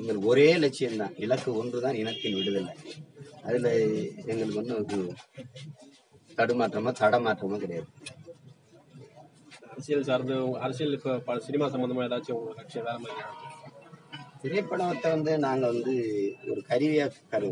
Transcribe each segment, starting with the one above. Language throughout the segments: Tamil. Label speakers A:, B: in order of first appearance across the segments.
A: எங்களுக்கு ஒரே லட்சியம் தான் இலக்கு ஒன்று தான் இனத்தின் விடுதலை அதில் எங்களுக்கு ஒன்றும் இது தடுமாற்றமோ தடமாற்றமோ கிடையாது
B: அரசியல் சார்ந்து உங்க- அரசியல் இப்போ ப- சினிமா சம்பந்தமா ஏதாச்சும் உங்க லட்சியம் வேற மாதிரி
A: திரைப்படத்தை வந்து நாங்கள் வந்து ஒரு கருவியாக கரு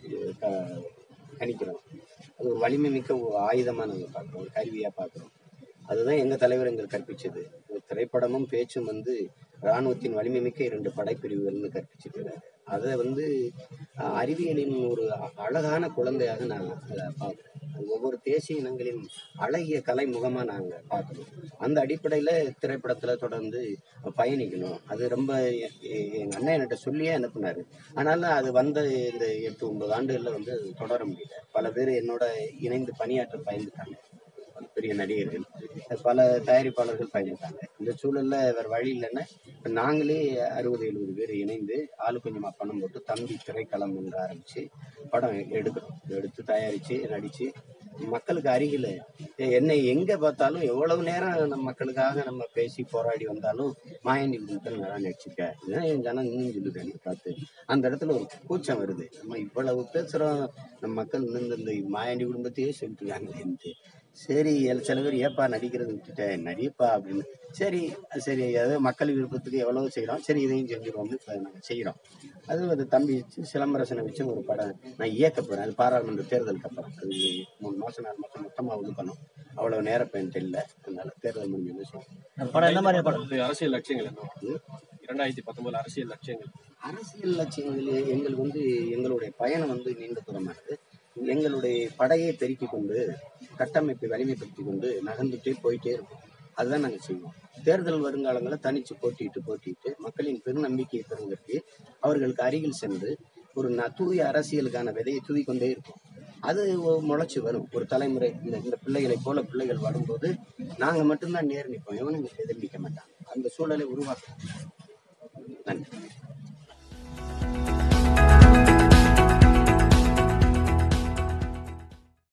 A: க- கணிக்கிறோம் அது ஒரு வலிமை மிக்க ஒரு ஆயுதமாக நாங்கள் பார்க்குறோம் ஒரு கருவியாக பார்க்குறோம் அதுதான் எங்கள் தலைவர் எங்களுக்கு கற்பிச்சது ஒரு திரைப்படமும் பேச்சும் வந்து இராணுவத்தின் வலிமை மிக்க இரண்டு படைப்பிரிவுகள்னு கற்பிச்சிருக்கிறாரு அதை வந்து அஹ், அறிவியலின் ஒரு அ- அழகான குழந்தையாக நான் அதை பார்க்குறேன் அது ஒவ்வொரு தேசிய இனங்களின் அழகிய கலை முகமாக நாங்கள் பார்க்குறோம் அந்த அடிப்படையில் திரைப்படத்தில் தொடர்ந்து பயணிக்கணும் அது ரொம்ப எ- எ- எங்க அண்ணன் என்கிட்ட சொல்லியே அனுப்புனாரு ஆனாலும் அது வந்த இந்த எட்டு ஒன்பது ஆண்டுகளில் வந்து அது தொடர முடியல பல பேர் என்னோட இணைந்து பணியாற்ற பயந்துட்டாங்க பல பெரிய நடிகர்கள் பல தயாரிப்பாளர்கள் பயந்துட்டாங்க இந்த சூழல்ல வேற வழி இல்லைன்னா இப்ப நாங்களே அறுபது எழுபது பேர் இணைந்து ஆளு கொஞ்சமா பணம் போட்டு தம்பி திரைக்களம் என்று ஆரம்பிச்சு படம் எடுக்கிறோம் எடுத்து தயாரிச்சு நடிச்சு மக்களுக்கு அருகில என்னை எங்க பார்த்தாலும் எவ்வளவு நேரம் நம்ம மக்களுக்காக நம்ம பேசி போராடி வந்தாலும் மாயாண்டி குடும்பத்தில் நல்லா நடிச்சிருக்க இதுதான் என் ஜனம் இன்னும் சொல்லுது என்னை பார்த்து அந்த இடத்துல ஒரு கூச்சம் வருது நம்ம இவ்வளவு பேசுறோம் நம்ம மக்கள் இன்னும் இந்த மாயாண்டி குடும்பத்தையே சொல்லிட்டு இருக்காங்களேன்ட்டு சரி எல்~ சில பேர் ஏப்பா நடிக்கிறது விட்டுட்டேன் நடிப்பா அப்படின்னு சரி சரி அதாவது மக்கள் விருப்பத்துக்கு எவ்வளவு செய்கிறோம் சரி இதையும் செஞ்சிருவோம்னு இப்போ நாங்கள் செய்கிறோம் அது ஒரு தம்பி வச்சு சிலம்பரசனை வச்சு ஒரு படம் நான் இயக்க போகிறேன் அது பாராளுமன்ற தேர்தலுக்கு அப்புறம் அது மூணு மாதம் நாலு மாதம் மொத்தமாக இது பண்ணும் அவ்வளோ நேரம் பேன்ட்டு இல்லை அதனால தேர்தல் முடிஞ்சு செய்யும்
C: படம் என்ன மாதிரி படம்
B: இது அரசியல் லட்சியங்கள் என்ன இரண்டாயிரத்தி பத்தொன்பதுல அரசியல் லட்சியங்கள்
A: அரசியல் லட்சியங்கள் எங்களுக்கு வந்து எங்களுடைய பயணம் வந்து நீண்ட தூரமானது எங்களுடைய படையை பெருக்கிக் கொண்டு கட்டமைப்பை வலிமைப்படுத்தி கொண்டு நகர்ந்துட்டே போயிட்டே இருக்கும் அதுதான் நாங்கள் செய்வோம் தேர்தல் வருங்காலங்களில் தனிச்சு போட்டிட்டு போட்டிட்டு மக்களின் பெருநம்பிக்கையை பெறுவதற்கு அவர்களுக்கு அருகில் சென்று ஒரு ந- தூய அரசியலுக்கான விதையை தூவி கொண்டே இருக்கும் அது ஒ- முளைச்சு வரும் ஒரு தலைமுறை இந்த இந்த பிள்ளைகளை போல பிள்ளைகள் வரும்போது நாங்கள் மட்டும்தான் நேர் நிற்போம் எவனும் எதிர் நிற்க மாட்டாங்க அந்த சூழலை உருவாக்கும்